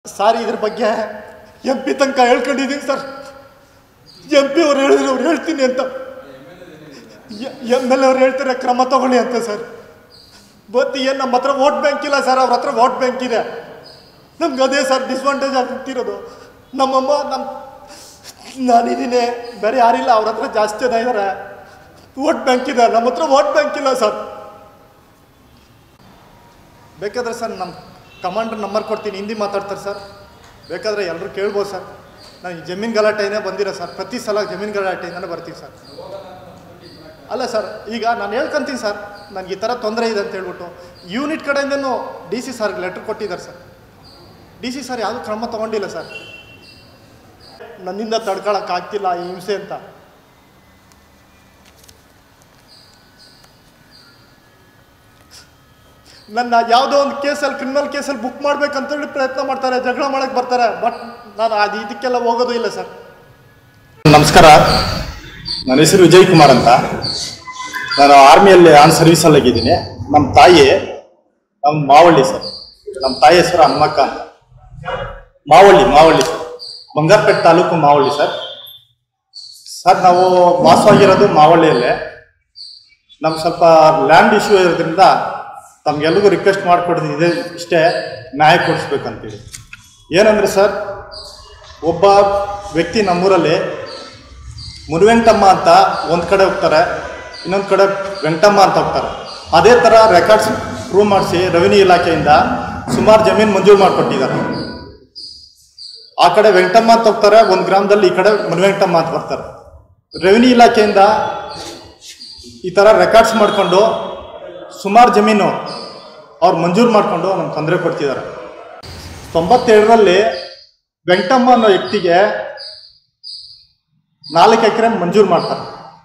ಸಾರಿ ಇದ್ರ ಬಗ್ಗೆ M P ತನಕ ಹೇಳ್ಕೊಂಡಿದ್ದೀನಿ ಸರ್ ಎಂ ಪಿ ಅವ್ರು ಹೇಳಿದ್ರು ಅವ್ರು ಹೇಳ್ತೀನಿ ಅಂತ ಎಮ್ ಎಲ್ ಅವ್ರು ಹೇಳ್ತಾರೆ ಕ್ರಮ ತಗೊಳ್ಳಿ ಅಂತ ಸರ್ ಬಟ್ ಏನು ನಮ್ಮ ಹತ್ರ ವೋಟ್ ಬ್ಯಾಂಕ್ ಇಲ್ಲ ಸರ್ ಅವ್ರ ಹತ್ರ ವೋಟ್ ಬ್ಯಾಂಕ್ ಇದೆ ನಮ್ಗೆ ಅದೇ ಸರ್ ಡಿಸ್ಅಡ್ವಾಂಟೇಜ್ ಆಗ್ತಿರೋದು ನಮ್ಮಮ್ಮ ನಮ್ಮ ನಾನಿದ್ದೀನಿ ಬೇರೆ ಯಾರಿಲ್ಲ ಅವ್ರ ಹತ್ರ ಜಾಸ್ತಿ ಜನ ಇದ್ದಾರೆ ವೋಟ್ ಬ್ಯಾಂಕ್ ಇದೆ ನಮ್ಮ ಹತ್ರ ವೋಟ್ ಬ್ಯಾಂಕ್ ಇಲ್ಲ ಸರ್ ಬೇಕಾದ್ರೆ ಸರ್ ನಮ್ಮ ಕಮಾಂಡರ್ ನಂಬರ್ ಕೊಡ್ತೀನಿ ಹಿಂದಿ ಮಾತಾಡ್ತಾರೆ ಸರ್ ಬೇಕಾದ್ರೆ ಎಲ್ಲರೂ ಕೇಳ್ಬೋದು ಸರ್ ನಾನು ಈ ಜಮೀನು ಗಲಾಟೆನೇ ಬಂದಿರೋ ಸರ್ ಪ್ರತಿ ಸಲ ಜಮೀನು ಗಲಾಟೆಯಿಂದನೇ ಬರ್ತೀವಿ ಸರ್ ಅಲ್ಲ ಸರ್ ಈಗ ನಾನು ಹೇಳ್ಕೊಂತೀನಿ ಸರ್ ನನಗೆ ಈ ಥರ ತೊಂದರೆ ಇದೆ ಅಂತ ಹೇಳ್ಬಿಟ್ಟು ಯೂನಿಟ್ ಕಡೆಯಿಂದನೂ ಡಿ ಸಿ ಸರ್ಗೆ ಲೆಟ್ರ್ ಕೊಟ್ಟಿದ್ದಾರೆ ಸರ್ ಡಿ ಸಿ ಸರ್ ಯಾವುದೂ ಕ್ರಮ ತೊಗೊಂಡಿಲ್ಲ ಸರ್ ನನ್ನಿಂದ ತಡ್ಕೊಳಕ್ಕಾಗ್ತಿಲ್ಲ ಈ ಹಿಂಸೆ ಅಂತ ನನ್ನ ಯಾವುದೋ ಒಂದು ಕೇಸಲ್ಲಿ ಕ್ರಿಮಿನಲ್ ಕೇಸಲ್ಲಿ ಬುಕ್ ಮಾಡ್ಬೇಕಂತೇಳಿ ಪ್ರಯತ್ನ ಮಾಡ್ತಾರೆ ಜಗಳ ಮಾಡಕ್ಕೆ ಬರ್ತಾರೆ ಬಟ್ ನಾನು ಅದು ಇದಕ್ಕೆಲ್ಲ ಹೋಗೋದು ಇಲ್ಲ ಸರ್ ನಮಸ್ಕಾರ ನನ್ನ ಹೆಸರು ವಿಜಯ್ ಕುಮಾರ್ ಅಂತ ನಾನು ಆರ್ಮಿಯಲ್ಲಿ ಆನ್ ಸರ್ವಿಸಲ್ಲಾಗಿದ್ದೀನಿ ನಮ್ಮ ತಾಯಿ ನಮ್ಮ ಮಾವಳ್ಳಿ ಸರ್ ನಮ್ಮ ತಾಯಿ ಹೆಸರು ಹನುಮಕ್ಕ ಅಂತ Mavalli Mavalli sir Bangarapete taluk Mavalli sir sir ನಾವು ವಾಸವಾಗಿರೋದು ಮಾವಳ್ಳಿಯಲ್ಲೇ ನಮ್ಗೆ ಸ್ವಲ್ಪ ಲ್ಯಾಂಡ್ ಇಶ್ಯೂ ಇರೋದ್ರಿಂದ ತಮ್ಗೆಲ್ರಿಗೂ ರಿಕ್ವೆಸ್ಟ್ ಮಾಡಿಕೊಡ್ತಿದ್ದೆ ಇಷ್ಟೇ ನ್ಯಾಯ ಕೊಡಿಸ್ಬೇಕಂತೇಳಿ ಏನಂದರೆ ಸರ್ ಒಬ್ಬ ವ್ಯಕ್ತಿ ನಮ್ಮೂರಲ್ಲಿ ಮುರುವೆಂಟಮ್ಮ ಅಂತ ಒಂದು ಕಡೆ ಹೋಗ್ತಾರೆ ಇನ್ನೊಂದು ಕಡೆ ವೆಂಕಟಮ್ಮ ಅಂತ ಹೋಗ್ತಾರೆ ಅದೇ ಥರ ರೆಕಾರ್ಡ್ಸ್ ಪ್ರೂವ್ ಮಾಡಿಸಿ ರೆವಿನ್ಯೂ ಇಲಾಖೆಯಿಂದ ಸುಮಾರು ಜಮೀನು ಮಂಜೂರು ಮಾಡಿಕೊಟ್ಟಿದ್ದಾರೆ ಆ ಕಡೆ ವೆಂಕಟಮ್ಮ ಅಂತ ಹೋಗ್ತಾರೆ ಒಂದು ಗ್ರಾಮದಲ್ಲಿ ಈ ಕಡೆ ಮುರುವೆಂಕಟಮ್ಮ ಅಂತ ಬರ್ತಾರೆ ರೆವಿನ್ಯೂ ಇಲಾಖೆಯಿಂದ ಈ ಥರ ರೆಕಾರ್ಡ್ಸ್ ಮಾಡಿಕೊಂಡು ಸುಮಾರು ಜಮೀನು ಅವ್ರು ಮಂಜೂರು ಮಾಡಿಕೊಂಡು ನಮ್ಗೆ ತೊಂದರೆ ಕೊಡ್ತಿದ್ದಾರೆ ತೊಂಬತ್ತೇಳರಲ್ಲಿ ವೆಂಕಟಮ್ಮ ಅನ್ನೋ ವ್ಯಕ್ತಿಗೆ ನಾಲ್ಕು ಎಕರೆ ಮಂಜೂರು ಮಾಡ್ತಾರೆ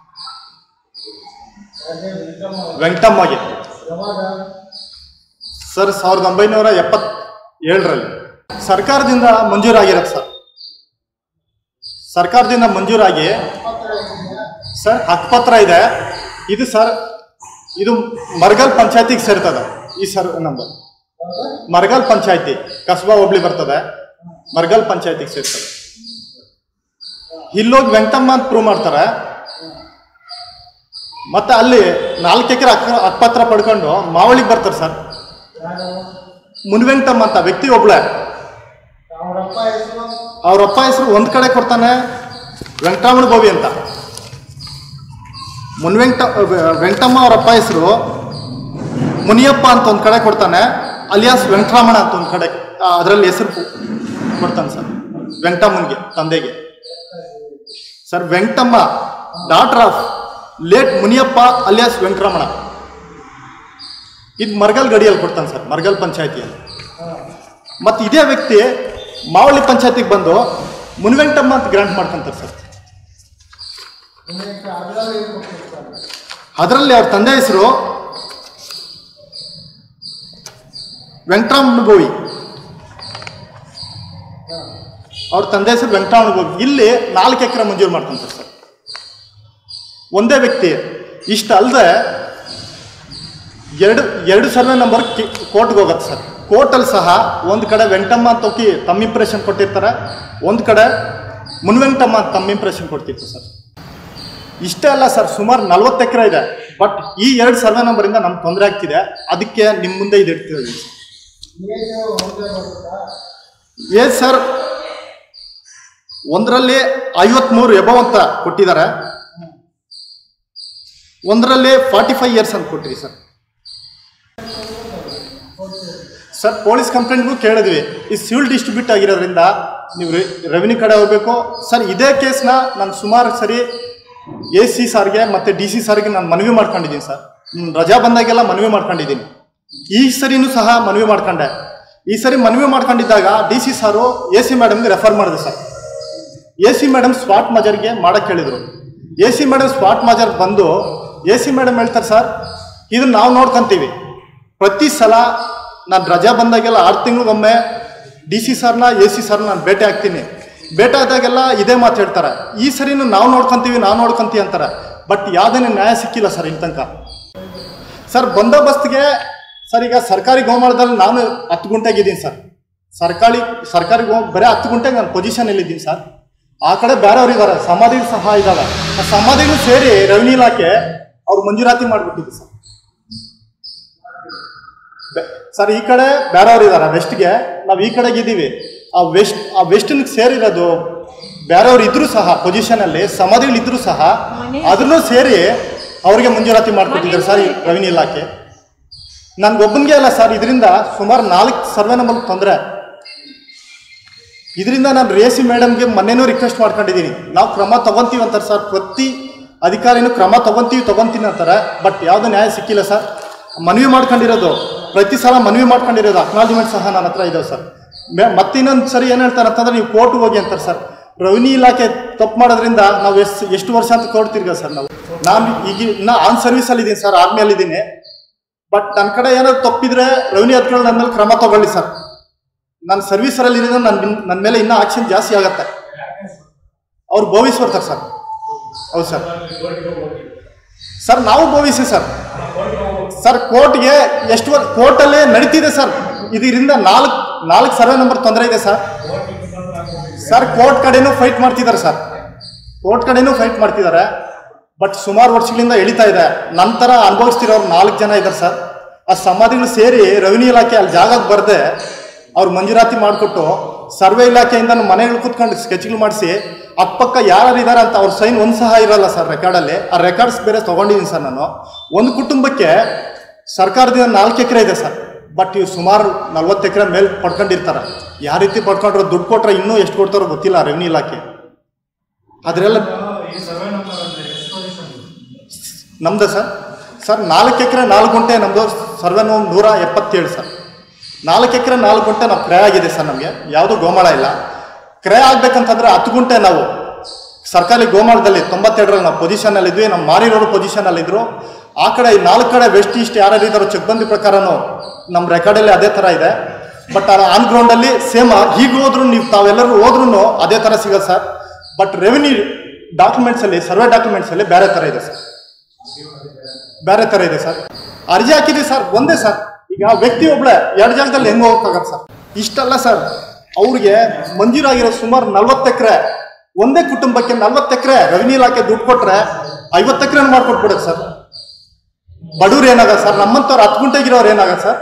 ವೆಂಕಟಮ್ಮಗೆ ಸರ್ ಸಾವಿರದ ಒಂಬೈನೂರ ಎಪ್ಪತ್ ಏಳರಲ್ಲಿ ಸರ್ಕಾರದಿಂದ ಮಂಜೂರಾಗಿರೋದು ಸರ್ ಸರ್ಕಾರದಿಂದ ಮಂಜೂರಾಗಿ ಸರ್ ಹಕ್ಕುಪತ್ರ ಇದೆ ಇದು ಸರ್ ಇದು ಮರ್ಗಲ್ ಪಂಚಾಯತಿಗೆ ಸೇರ್ತದೆ ಈ ಸರ್ ನಂಬರ್ ಮರ್ಗಲ್ ಪಂಚಾಯತಿ ಕಸ್ಬಾ ಹೋಬ್ಳಿ ಬರ್ತದೆ ಮರ್ಗಲ್ ಪಂಚಾಯತಿಗೆ ಸೇರ್ತದೆ ಇಲ್ಲೋಗಿ ವೆಂಕಟಮ್ಮ ಅಂತ ಪ್ರೂವ್ ಮಾಡ್ತಾರೆ ಮತ್ತೆ ಅಲ್ಲಿ ನಾಲ್ಕು ಎಕರೆ ಅಕ್ಕ ಅಕ್ಕಪತ್ರ ಪಡ್ಕೊಂಡು ಮಾವಳಿಗೆ ಬರ್ತಾರೆ ಸರ್ ಮುನ್ವೆಂಕಟಮ್ಮ ಅಂತ ವ್ಯಕ್ತಿ ಒಬ್ಳೆ ಅವ್ರ ಅಪ್ಪ ಹೆಸರು ಒಂದ್ ಕಡೆ ಕೊಡ್ತಾನೆ ವೆಂಕಟರಮಣ ಗೋವಿ ಅಂತ ಮುನ್ವೆಂಕಟ ವೆಂಕಟಮ್ಮ ಅವ್ರ ಅಪ್ಪ ಹೆಸರು ಮುನಿಯಪ್ಪ ಅಂತ ಒಂದು ಕಡೆ ಕೊಡ್ತಾನೆ ಅಲಿಯಾಸ್ ವೆಂಕಟರಮಣ ಅಂತ ಒಂದು ಕಡೆ ಅದರಲ್ಲಿ ಹೆಸರು ಕೊಡ್ತಾನೆ ಸರ್ ವೆಂಕಟಮ್ಮನಿಗೆ ತಂದೆಗೆ sir Venkatamma daughter of late Muniyappa alias Venkataramana ಇದು ಮರ್ಗಲ್ ಗಡಿಯಲ್ಲಿ ಕೊಡ್ತಾನೆ ಸರ್ ಮರ್ಗಲ್ ಪಂಚಾಯತಿಯಲ್ಲಿ ಮತ್ತು ಇದೇ ವ್ಯಕ್ತಿ ಮಾವಳ್ಳಿ ಪಂಚಾಯತಿಗೆ ಬಂದು ಮುನ್ವೆಂಕಟಮ್ಮ ಅಂತ ಗ್ರಾಂಟ್ ಮಾಡ್ಕೊಂತಾರೆ ಸರ್ ಅದರಲ್ಲಿ ಅವ್ರ ತಂದೆ ಹೆಸರು ವೆಂಕಟರಮಣ ಗೋವಿ ಅವ್ರ ತಂದೆ ಹೆಸರು ವೆಂಕಟರಮಣ ಗೋವಿ ಇಲ್ಲಿ ನಾಲ್ಕು ಎಕರೆ ಮಂಜೂರು ಮಾಡ್ಕೊಂತಾರೆ ಸರ್ ಒಂದೇ ವ್ಯಕ್ತಿ ಇಷ್ಟ ಅಲ್ಲದೆ ಎರಡು ಎರಡು ಸರ್ವೆ ನಂಬರ್ ಕೋರ್ಟ್ಗೆ ಹೋಗುತ್ತೆ ಸರ್ ಕೋರ್ಟಲ್ಲಿ ಸಹ ಒಂದು ಕಡೆ ವೆಂಕಟಮ್ಮ ಅಂತ ಹೋಗಿ ತಮ್ಮ ಇಂಪ್ರೆಷನ್ ಕೊಟ್ಟಿರ್ತಾರೆ ಒಂದು ಕಡೆ ಮುನ್ವೆಂಕಟಮ್ಮ ಅಂತ ತಮ್ಮ ಇಂಪ್ರೆಷನ್ ಕೊಡ್ತಿತ್ತು ಸರ್ ಇಷ್ಟೇ ಅಲ್ಲ ಸರ್ ಸುಮಾರು ನಲ್ವತ್ತು ಎಕರೆ ಇದೆ ಬಟ್ ಈ ಎರಡು ಸರ್ವೆ ನಂಬರಿಂದ ನಮ್ಗೆ ತೊಂದರೆ ಆಗ್ತಿದೆ ಅದಕ್ಕೆ ನಿಮ್ಮ ಮುಂದೆ ಇದು ಇಡ್ತಿದ್ದೀವಿ ಏ ಸರ್ ಒಂದರಲ್ಲಿ ಐವತ್ಮೂರು ಎಬವ್ ಅಂತ ಕೊಟ್ಟಿದ್ದಾರೆ ಒಂದರಲ್ಲಿ ಫಾರ್ಟಿ ಫೈವ್ ಇಯರ್ಸ್ ಅಂತ ಕೊಟ್ಟಿರಿ ಸರ್ ಸರ್ ಪೊಲೀಸ್ ಕಂಪ್ಲೇಂಟ್ಗೂ ಕೇಳಿದ್ವಿ ಈ ಸಿವಿಲ್ ಡಿಸ್ಟ್ರಿಬ್ಯೂಟ್ ಆಗಿರೋದ್ರಿಂದ ನೀವು ರೆವಿನ್ಯೂ ಕಡೆ ಹೋಗ್ಬೇಕು ಸರ್ ಇದೇ ಕೇಸ್ನ ನಾನು ಸುಮಾರು ಸರಿ ಎ ಸಿ ಸಾರ್ಗೆ ಮತ್ತು ಡಿ ಸಿ ಸಾರ್ಗೆ ನಾನು ಮನವಿ ಮಾಡ್ಕೊಂಡಿದ್ದೀನಿ ಸರ್ ಹ್ಮ್, ರಜಾ ಬಂದಾಗೆಲ್ಲ ಮನವಿ ಮಾಡ್ಕೊಂಡಿದ್ದೀನಿ ಈ ಸರಿನೂ ಸಹ ಮನವಿ ಮಾಡ್ಕೊಂಡೆ ಈ ಸರಿ ಮನವಿ ಮಾಡ್ಕೊಂಡಿದ್ದಾಗ D C sir A C ಮೇಡಮ್ಗೆ ರೆಫರ್ ಮಾಡಿದೆ sir A C madam spot ಮಜರ್ಗೆ ಮಾಡಕ್ಕೆ ಹೇಳಿದರು A C madam spot mahazar ಬಂದು ಎ ಸಿ ಮೇಡಮ್ ಹೇಳ್ತಾರೆ ಸರ್ ಇದನ್ನ ನಾವು ನೋಡ್ಕೊಂತೀವಿ ಪ್ರತಿ ಸಲ ನಾನು ರಜಾ ಬಂದಾಗೆಲ್ಲ ಆರು ತಿಂಗಳಿಗೊಮ್ಮೆ ಡಿ ಸಿ ಸರ್ನ ಎ ಸಿ ಸರ್ನ ನಾನು ಭೇಟಿ ಆಗ್ತೀನಿ ಭೇಟಿ ಆದಾಗೆಲ್ಲ ಇದೇ ಮಾತು ಹೇಳ್ತಾರೆ ಈ ಸರಿನೂ ನಾವು ನೋಡ್ಕೊಂತೀವಿ ನಾವು ನೋಡ್ಕೊಂತೀವಿ ಅಂತಾರೆ ಬಟ್ ಯಾವುದೇನೇ ನ್ಯಾಯ ಸಿಕ್ಕಿಲ್ಲ ಸರ್ ಇಲ್ಲಿ ತನಕ ಸರ್ ಬಂದೋಬಸ್ತ್ಗೆ ಸರ್ ಈಗ ಸರ್ಕಾರಿ ಗೋಮಾಳದಲ್ಲಿ ನಾನು ಹತ್ತು ಗುಂಟೆಗಿದ್ದೀನಿ ಸರ್ ಸರ್ಕಾರಿ ಸರ್ಕಾರಿಗೆ ಹೋಗಿ ಬರೀ ಹತ್ತು ಗಂಟೆಗೆ ನಾನು ಪೊಸಿಷನ್ ಇದ್ದೀನಿ ಸರ್ ಆ ಕಡೆ ಬೇರೆಯವ್ರು ಇದ್ದಾರೆ ಸಮಾಧಿಗಳು ಸಹ ಇದ್ದಾವೆ ಆ ಸಮಾಧಿಗಳು ಸೇರಿ ರೆವಿನ್ಯೂ ಇಲಾಖೆ ಅವ್ರು ಮಂಜೂರಾತಿ ಮಾಡಿಬಿಟ್ಟಿದ್ದು ಸರ್ ಬೆ- ಸರ್ ಈ ಕಡೆ ಬೇರೆಯವ್ರು ಇದ್ದಾರೆ ವೆಸ್ಟ್ಗೆ ನಾವು ಈ ಕಡೆಗೆ ಇದ್ದೀವಿ ಆ ವೆಸ್ಟ್ ಆ ವೆಸ್ಟ್ನಿಗೆ ಸೇರಿರೋದು ಬೇರೆಯವ್ರು ಇದ್ರು ಸಹ ಪೊಸಿಷನ್ ಅಲ್ಲಿ ಸಮಾಧಿಗಳು ಇದ್ರು ಸಹ ಅದನ್ನು ಸೇರಿ ಅವ್ರಿಗೆ ಮಂಜೂರಾತಿ ಮಾಡ್ಕೊಟ್ಟಿದ್ದಾರೆ ಸರ್ ಈ ರೆವಿನ್ಯೂ ಇಲಾಖೆ ನನ್ಗೊಬ್ಬನಿಗೆ ಅಲ್ಲ ಸರ್ ಇದರಿಂದ ಸುಮಾರು ನಾಲ್ಕು ಸರ್ವೆ ನಂಬರ್ ತೊಂದರೆ ಇದರಿಂದ ನಾನು ರೇಸಿ ಮೇಡಮ್ಗೆ ಮೊನ್ನೆನೂ ರಿಕ್ವೆಸ್ಟ್ ಮಾಡ್ಕೊಂಡಿದ್ದೀನಿ ನಾವು ಕ್ರಮ ತಗೊಂತೀವಿ ಅಂತಾರೆ ಸರ್ ಪ್ರತಿ ಅಧಿಕಾರಿನೂ ಕ್ರಮ ತಗೊಂತೀವಿ ತಗೊಂತೀನಿ ಅಂತಾರೆ ಬಟ್ ಯಾವುದೋ ನ್ಯಾಯ ಸಿಕ್ಕಿಲ್ಲ ಸರ್ ಮನವಿ ಮಾಡ್ಕೊಂಡಿರೋದು ಪ್ರತಿ ಸಲ ಮನವಿ ಮಾಡ್ಕೊಂಡಿರೋದು ಅಕ್ನಾಲಜ್ಮೆಂಟ್ ಸಹ ನನ್ನ ಹತ್ರ ಇದಾವೆ ಸರ್ ಮೆ- ಮತ್ತೆ ಇನ್ನೊಂದು ಸರಿ ಏನು ಹೇಳ್ತಾರೆ ಅಂತಂದ್ರೆ ನೀವು ಕೋರ್ಟ್ಗೆ ಹೋಗಿ ಅಂತಾರೆ ಸರ್ ರೆವಿನ್ಯೂ ಇಲಾಖೆ ತಪ್ಪು ಮಾಡೋದ್ರಿಂದ ನಾವು ಎಷ್ಟು ಎಷ್ಟು ವರ್ಷ ಅಂತ ಕೋರ್ಟ್ ತಿರ್ಗ ಸರ್ ನಾವು ನಾನು ಈಗ ನಾ ಆನ್ ಸರ್ವಿಸಲ್ಲಿ ಇದ್ದೀನಿ ಸರ್ ಆರ್ಮಿಯಲ್ಲಿ ಇದ್ದೀನಿ ಬಟ್ ನನ್ನ ಕಡೆ ಏನಾದ್ರು ತಪ್ಪಿದ್ರೆ ರೆವಿನ್ಯೂ ಅಧಿಕಾರಿ ನನ್ನ ಮೇಲೆ ಕ್ರಮ ತಗೊಳ್ಳಿ ಸರ್ ನಾನು ಸರ್ವಿಸರಲ್ಲಿ ಇರೋದು ನನ್ನ ನನ್ನ ಮೇಲೆ ಇನ್ನೂ ಆಕ್ಷನ್ ಜಾಸ್ತಿ ಆಗತ್ತೆ ಅವ್ರು ಬೋವಿಸ್ ಬರ್ತಾರೆ ಸರ್ ಹೌದು ಸರ್ ಸರ್ ನಾವು ಬೋವಿಸಿ ಸರ್ ಸರ್ ಕೋರ್ಟ್ಗೆ ಎಷ್ಟು ವರ್ ಕೋರ್ಟಲ್ಲೇ ನಡೀತಿದೆ ಸರ್ ಇದರಿಂದ ನಾಲ್ಕು ನಾಲ್ಕು ಸರ್ವೆ ನಂಬರ್ ತೊಂದರೆ ಇದೆ ಸರ್ ಸರ್ ಕೋರ್ಟ್ ಕಡೆನೂ ಫೈಟ್ ಮಾಡ್ತಿದ್ದಾರೆ ಸರ್ ಕೋರ್ಟ್ ಕಡೆನೂ ಫೈಟ್ ಮಾಡ್ತಿದ್ದಾರೆ ಬಟ್ ಸುಮಾರು ವರ್ಷಗಳಿಂದ ಎಳಿತಾ ಇದೆ ನಂತರ ಅನುಭವಿಸ್ತಿರೋರು ನಾಲ್ಕು ಜನ ಇದ್ದಾರೆ ಸರ್ ಆ ಸಮಾಧಿಗಳು ಸೇರಿ ರೆವಿನ್ಯೂ ಇಲಾಖೆ ಅಲ್ಲಿ ಜಾಗಕ್ಕೆ ಬರದೆ ಅವ್ರು ಮಂಜೂರಾತಿ ಮಾಡಿಕೊಟ್ಟು ಸರ್ವೆ ಇಲಾಖೆಯಿಂದ ಮನೆಗಳು ಕೂತ್ಕೊಂಡು ಸ್ಕೆಚ್ಗಳು ಮಾಡಿಸಿ ಅಕ್ಕಪಕ್ಕ ಯಾರು ಇದ್ದಾರೆ ಅಂತ ಅವ್ರ ಸೈನ್ ಒಂದು ಸಹ ಇರಲ್ಲ ಸರ್ ರೆಕಾರ್ಡಲ್ಲಿ ಆ ರೆಕಾರ್ಡ್ಸ್ ಬೇರೆ ತೊಗೊಂಡಿದ್ದೀನಿ ಸರ್ ನಾನು ಒಂದು ಕುಟುಂಬಕ್ಕೆ ಸರ್ಕಾರದಿಂದ ನಾಲ್ಕು ಎಕರೆ ಇದೆ ಸರ್ ಬಟ್ ಇವು ಸುಮಾರು ನಲ್ವತ್ತು ಎಕರೆ ಮೇಲೆ ಪಡ್ಕೊಂಡಿರ್ತಾರೆ ಯಾವ ರೀತಿ ಪಡ್ಕೊಂಡ್ರೆ ದುಡ್ಡು ಕೊಟ್ರೆ ಇನ್ನೂ ಎಷ್ಟು ಕೊಡ್ತಾರೋ ಗೊತ್ತಿಲ್ಲ ರೆವಿನ್ಯೂ ಇಲಾಖೆ ಅದರೆಲ್ಲ ನಮ್ದು ಸರ್ ಸರ್ ನಾಲ್ಕು ಎಕರೆ ನಾಲ್ಕು ಗುಂಟೆ ನಮ್ಮದು ಸರ್ವೆ ನಂಬರ್ ನೂರ ಎಪ್ಪತ್ತೇಳು ಸರ್ ನಾಲ್ಕು ಎಕರೆ ನಾಲ್ಕು ಗುಂಟೆ ನಾವು ಕ್ರಯ ಆಗಿದೆ ಸರ್ ನಮಗೆ ಯಾವುದೂ ಗೋಮಾಳ ಇಲ್ಲ ಕ್ರಯ ಆಗ್ಬೇಕಂತಂದ್ರೆ ಹತ್ತು ಗುಂಟೆ ನಾವು ಸರ್ಕಾರಿ ಗೋಮಾಳದಲ್ಲಿ ತೊಂಬತ್ತೆರಡರಲ್ಲಿ ನಾವು ಪೊಸಿಷನಲ್ಲಿ ಇದ್ವಿ ನಮ್ಮ ಮಾರಿರೋರು ಪೊಸಿಷನಲ್ಲಿ ಇದ್ರು ಆ ಕಡೆ ಈ ನಾಲ್ಕು ಕಡೆ ವೆಸ್ಟ್ ಈಸ್ಟ್ ಯಾರ್ಯಾರು ಇದ್ದಾರೋ ಚೆಕ್ಬಂದಿ ಪ್ರಕಾರನೂ ನಮ್ಮ ರೆಕಾರ್ಡಲ್ಲಿ ಅದೇ ಥರ ಇದೆ ಬಟ್ ಆನ್ ಗ್ರೌಂಡಲ್ಲಿ ಸೇಮ್ ಈಗ ಹೋದ್ರು ನೀವು ತಾವೆಲ್ಲರೂ ಹೋದ್ರೂ ಅದೇ ಥರ ಸಿಗತ್ತೆ ಸರ್ ಬಟ್ ರೆವಿನ್ಯೂ ಡಾಕ್ಯುಮೆಂಟ್ಸಲ್ಲಿ ಸರ್ವೆ ಡಾಕ್ಯುಮೆಂಟ್ಸಲ್ಲಿ ಬೇರೆ ಥರ ಇದೆ ಸರ್ ಬೇರೆ ಥರ ಇದೆ ಸರ್ ಅರ್ಜಿ ಹಾಕಿದ್ದೀವಿ ಸರ್ ಒಂದೇ ಸರ್ ಈಗ ಆ ವ್ಯಕ್ತಿ ಒಬ್ಳೆ ಎರಡು ಜಾಗದಲ್ಲಿ ಹೆಂಗ್ ಹೋಗಕ್ಕಾಗತ್ತೆ ಸರ್ ಇಷ್ಟಲ್ಲ ಸರ್ ಅವ್ರಿಗೆ ಮಂಜೂರಾಗಿರೋ ಸುಮಾರು ನಲ್ವತ್ತು ಎಕರೆ ಒಂದೇ ಕುಟುಂಬಕ್ಕೆ ನಲ್ವತ್ತು ಎಕರೆ ರೆವಿನ್ಯೂ ಇಲಾಖೆ ದುಡ್ಡು ಕೊಟ್ರೆ ಐವತ್ತು ಎಕರೆ ಮಾಡ್ಕೊಟ್ಬಿಡುತ್ತೆ ಸರ್ ಬಡವ್ರು ಏನಾಗತ್ತೆ ಸರ್ ನಮ್ಮಂತವ್ರು ಹತ್ತು ಗುಂಟೆಗಿರೋರು ಏನಾಗತ್ತೆ ಸರ್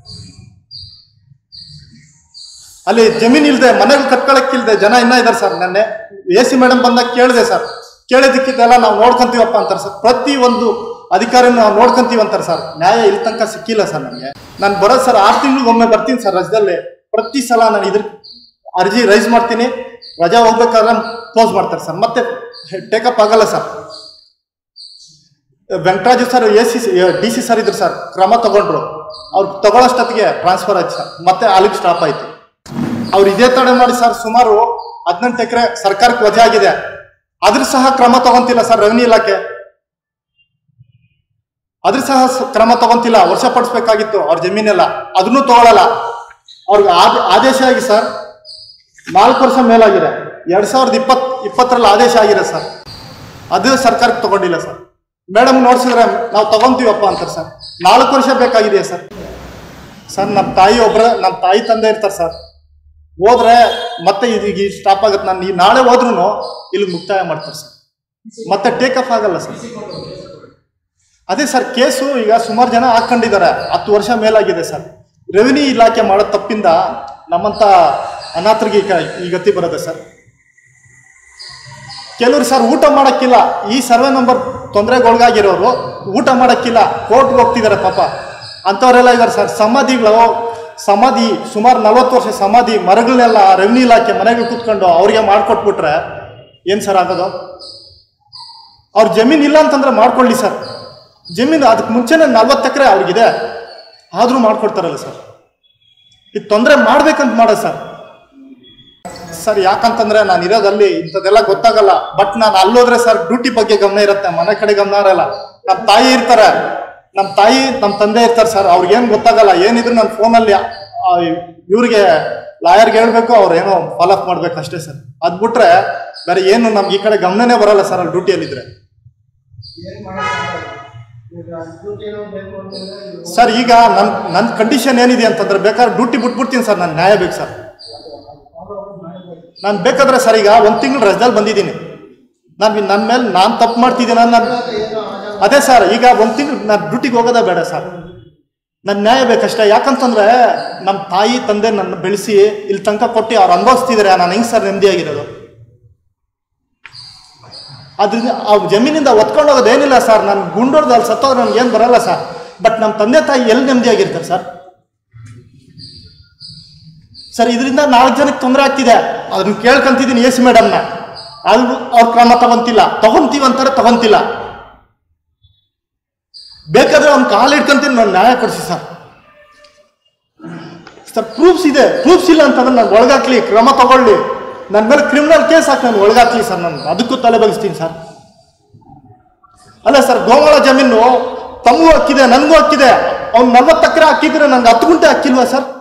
ಅಲ್ಲಿ ಜಮೀನ್ ಇಲ್ದೆ ಮನೆಗಳು ಕಟ್ಕೊಳಕ್ಕಿಲ್ದೆ ಜನ ಇನ್ನ ಇದಾರೆ ಸರ್ ನೆನ್ನೆ ಎ ಸಿ ಮೇಡಮ್ ಬಂದಾಗ ಕೇಳಿದೆ ಸರ್ ಕೇಳಿದಕ್ಕಿದ್ದೆಲ್ಲ ನಾವು ನೋಡ್ಕೊಂತೀವಪ್ಪ ಅಂತಾರೆ ಸರ್ ಪ್ರತಿ ಒಂದು ಅಧಿಕಾರಿನ ನಾವು ನೋಡ್ಕೊಂತೀವಿ ಅಂತಾರೆ ಸರ್ ನ್ಯಾಯ ಇಲ್ಲಿ ತನಕ ಸಿಕ್ಕಿಲ್ಲ ಸರ್ ನನಗೆ ನಾನು ಬರೋದು ಸರ್ ಆರು ತಿಂಗಳಿಗೆ ಒಮ್ಮೆ ಬರ್ತೀನಿ ಸರ್ ರಜದಲ್ಲಿ ಪ್ರತಿ ಸಲ ನಾನು ಇದ್ರ ಅರ್ಜಿ ರೈಸ್ ಮಾಡ್ತೀನಿ ರಜಾ ಹೋಗ್ಬೇಕಾದ್ರೆ ಕ್ಲೋಸ್ ಮಾಡ್ತಾರೆ ಸರ್ ಮತ್ತೆ ಟೇಕಪ್ ಆಗಲ್ಲ sir Venkataraju sir A C D C sir ಇದ್ರು ಸರ್ ಕ್ರಮ ತಗೊಂಡ್ರು ಅವ್ರು ತಗೊಳ್ಳೋಷ್ಟೊತ್ತಿಗೆ ಟ್ರಾನ್ಸ್ಫರ್ ಆಯ್ತು ಸರ್ ಮತ್ತೆ ಅಲ್ಲಿಗೆ ಸ್ಟಾಪ್ ಆಯ್ತು ಅವ್ರು ಇದೇ ತಡೆ ಮಾಡಿ ಸರ್ ಸುಮಾರು ಹದಿನೆಂಟು ಎಕರೆ ಸರ್ಕಾರಕ್ಕೆ ವಜೆ ಆಗಿದೆ ಅದ್ರ ಸಹ ಕ್ರಮ ತಗೊಂತಿಲ್ಲ ಸರ್ ರೆವಿನ್ಯೂ ಇಲಾಖೆ ಅದ್ರ ಸಹ ಸ- ಕ್ರಮ ತಗೊಂತಿಲ್ಲ ವರ್ಷ ಪಡಿಸ್ಬೇಕಾಗಿತ್ತು ಅವ್ರ ಜಮೀನೆಲ್ಲ ಅದನ್ನು ತಗೊಳಲ್ಲ ಅವ್ರಿಗೆ ಆದ- ಆದೇಶ ಆಗಿ ಸರ್ ನಾಲ್ಕು ವರ್ಷ ಮೇಲಾಗಿದೆ ಎರಡ್ ಸಾವಿರದ ಇಪ್ಪತ್ ಇಪ್ಪತ್ತರಲ್ಲಿ ಆದೇಶ ಆಗಿದೆ ಸರ್ ಅದು ಸರ್ಕಾರಕ್ಕೆ ತಗೊಂಡಿಲ್ಲ ಸರ್ ಮೇಡಮ್ ನೋಡ್ಸಿದ್ರೆ ನಾವು ತಗೊಂತೀವಪ್ಪ ಅಂತಾರೆ ಸರ್ ನಾಲ್ಕು ವರ್ಷ ಬೇಕಾಗಿದೆ ಸರ್ ಸರ್ ನಮ್ಮ ತಾಯಿ ಒಬ್ರ ನಮ್ಮ ತಾಯಿ ತಂದೆ ಇರ್ತಾರೆ ಸರ್ ಹೋದ್ರೆ ಮತ್ತೆ ಇದೀಗ ಸ್ಟಾಪ್ ಆಗುತ್ತೆ ನಾನು ಈ ನಾಳೆ ಹೋದ್ರೂ ಇಲ್ಲಿ ಮುಕ್ತಾಯ ಮಾಡ್ತಾರೆ ಸರ್ ಮತ್ತೆ ಟೇಕ್ ಆಫ್ ಆಗಲ್ಲ ಸರ್ ಅದೇ ಸರ್ ಕೇಸು ಈಗ ಸುಮಾರು ಜನ ಹಾಕೊಂಡಿದ್ದಾರೆ ಹತ್ತು ವರ್ಷ ಮೇಲಾಗಿದೆ ಸರ್ ರೆವಿನ್ಯೂ ಇಲಾಖೆ ಮಾಡೋ ತಪ್ಪಿಂದ ನಮ್ಮಂತ ಅನಾಥರಿಗೆ ಈಗ ಈ ಗತಿ ಬರುತ್ತೆ ಸರ್ ಕೆಲವರು ಸರ್ ಊಟ ಮಾಡಕ್ಕಿಲ್ಲ ಈ ಸರ್ವೆ ನಂಬರ್ ತೊಂದರೆಗೊಳಗಾಗಿರೋರು ಊಟ ಮಾಡಕ್ಕಿಲ್ಲ ಕೋರ್ಟ್ಗೆ ಹೋಗ್ತಿದ್ದಾರೆ ಪಾಪ ಅಂಥವರೆಲ್ಲ ಇದ್ದಾರೆ ಸರ್ ಸಮಾಧಿಗಳು ಸಮಾಧಿ ಸುಮಾರು ನಲ್ವತ್ತು ವರ್ಷ ಸಮಾಧಿ ಮರಗಳನ್ನೆಲ್ಲ ರೆವಿನ್ಯೂ ಇಲಾಖೆ ಮನೆಗಳು ಕೂತ್ಕೊಂಡು ಅವ್ರಿಗೆ ಮಾಡ್ಕೊಟ್ಬಿಟ್ರೆ ಏನು ಸರ್ ಆಗೋದು ಅವ್ರ ಜಮೀನು ಇಲ್ಲ ಅಂತಂದ್ರೆ ಮಾಡ್ಕೊಳ್ಳಿ ಸರ್ ಜಮೀನು ಅದಕ್ಕೆ ಮುಂಚೆನೇ ನಲ್ವತ್ತು ಎಕರೆ ಅವ್ರಿಗಿದೆ ಆದರೂ ಮಾಡ್ಕೊಡ್ತಾರಲ್ಲ ಸರ್ ಇದು ತೊಂದರೆ ಮಾಡ್ಬೇಕಂತ ಮಾಡೋದು ಸರ್ ಸರ್ ಯಾಕಂತಂದ್ರೆ ನಾನು ಇರೋದಲ್ಲಿ ಇಂಥದ್ದೆಲ್ಲ ಗೊತ್ತಾಗಲ್ಲ ಬಟ್ ನಾನು ಅಲ್ಲೋದ್ರೆ ಸರ್ ಡ್ಯೂಟಿ ಬಗ್ಗೆ ಗಮನ ಇರುತ್ತೆ ಮನೆ ಕಡೆ ಗಮನ ಇರಲ್ಲ ನಮ್ಮ ತಾಯಿ ಇರ್ತಾರೆ ನಮ್ಮ ತಾಯಿ ನಮ್ಮ ತಂದೆ ಇರ್ತಾರೆ ಸರ್ ಅವ್ರಿಗೇನು ಗೊತ್ತಾಗಲ್ಲ ಏನಿದ್ರು ನನ್ನ ಫೋನಲ್ಲಿ ಇವ್ರಿಗೆ ಲಾಯರ್ಗೆ ಹೇಳ್ಬೇಕು ಅವ್ರು ಏನೋ ಫಾಲೋ ಅಪ್ ಮಾಡ್ಬೇಕು ಅಷ್ಟೇ ಸರ್ ಅದ್ ಬಿಟ್ರೆ ಬೇರೆ ಏನು ನಮ್ಗೆ ಈ ಕಡೆ ಗಮನನೇ ಬರಲ್ಲ ಸರ್ ಅಲ್ಲಿ ಡ್ಯೂಟಿಯಲ್ಲಿದ್ರೆ ಸರ್ ಈಗ ನನ್ನ ನನ್ನ ಕಂಡೀಷನ್ ಏನಿದೆ ಅಂತಂದ್ರೆ ಬೇಕಾದ್ರೆ ಡ್ಯೂಟಿ ಬಿಟ್ಬಿಡ್ತೀನಿ ಸರ್ ನಾನು ನ್ಯಾಯ ಬೇಕು ಸರ್ ನಾನು ಬೇಕಾದ್ರೆ ಸರ್ ಈಗ ಒಂದು ತಿಂಗಳು ರಜದಲ್ಲಿ ಬಂದಿದ್ದೀನಿ ನಾನು ನನ್ನ ಮೇಲೆ ನಾನು ತಪ್ಪು ಮಾಡ್ತಿದ್ದೀನಿ ನಾನು ಅದೇ ಸರ್ ಈಗ ಒಂದು ತಿಂಗಳು ನಾನು ಡ್ಯೂಟಿಗೆ ಹೋಗೋದೇ ಬೇಡ ಸರ್ ನನ್ನ ನ್ಯಾಯ ಬೇಕಷ್ಟೇ ಯಾಕಂತಂದ್ರೆ ನಮ್ಮ ತಾಯಿ ತಂದೆ ನನ್ನ ಬೆಳೆಸಿ ಇಲ್ಲಿ ತನಕ ಕೊಟ್ಟು ಅವ್ರು ಅನುಭವಿಸ್ತಿದ್ದಾರೆ ನಾನು ಹೆಂಗೆ ಸರ್ ನೆಮ್ಮದಿಯಾಗಿರೋದು ಅದರಿಂದ ಆ ಜಮೀನಿಂದ ಒತ್ಕೊಂಡು ಹೋಗೋದು ಏನಿಲ್ಲ ಸರ್ ನಾನು ಗುಂಡೋಡ್ದು ಅಲ್ಲಿ ಸತ್ತೋದ್ರೆ ನನ್ಗೆ ಏನು ಬರಲ್ಲ ಸರ್ ಬಟ್ ನಮ್ಮ ತಂದೆ ತಾಯಿ ಎಲ್ಲಿ ನೆಮ್ಮದಿಯಾಗಿರ್ತಾರೆ ಸರ್ ಸರ್ ಇದರಿಂದ ನಾಲ್ಕು ಜನಕ್ಕೆ ತೊಂದರೆ ಆಗ್ತಿದೆ ಅದನ್ನ ಕೇಳ್ಕೊಂತಿದ್ದೀನಿ ಎಸ್ ಮೇಡಮ್ನ ಅದು ಅವ್ರ ಕ್ರಮ ತಗೊಂತಿಲ್ಲ ತಗೊಂತೀವಿ ಅಂತಾರೆ ತಗೊಂತಿಲ್ಲ ಬೇಕಾದ್ರೆ ಅವ್ನ ಕಾಲು ಇಟ್ಕೊಂತೀನಿ ನಾನು ನ್ಯಾಯ ಕೊಡಿಸಿ ಸರ್ ಸರ್ ಪ್ರೂಫ್ಸ್ ಇದೆ ಪ್ರೂಫ್ಸ್ ಇಲ್ಲ ಅಂತಂದ್ರೆ ನಾನು ಒಳಗಾಕ್ಲಿ ಕ್ರಮ ತಗೊಳ್ಳಿ ನನ್ನ ಮೇಲೆ ಕ್ರಿಮಿನಲ್ ಕೇಸ್ ಹಾಕಿ ನಾನು ಒಳಗಾಕ್ಲಿ ಸರ್ ನಾನು ಅದಕ್ಕೂ ತಲೆ ಬಗ್ಸ್ತೀನಿ ಸರ್ ಅಲ್ಲ ಸರ್ ಗೋಮಾಳ ಜಮೀನು ತಮಗೂ ಹಕ್ಕಿದೆ ನನಗೂ ಹಕ್ಕಿದೆ ಅವ್ನು ನಲ್ವತ್ತು ಎಕರೆ ಹಾಕಿದ್ರೆ ನಂಗೆ ಹತ್ತು ಗುಂಟೆ ಹಾಕಿಲ್ವಾ ಸರ್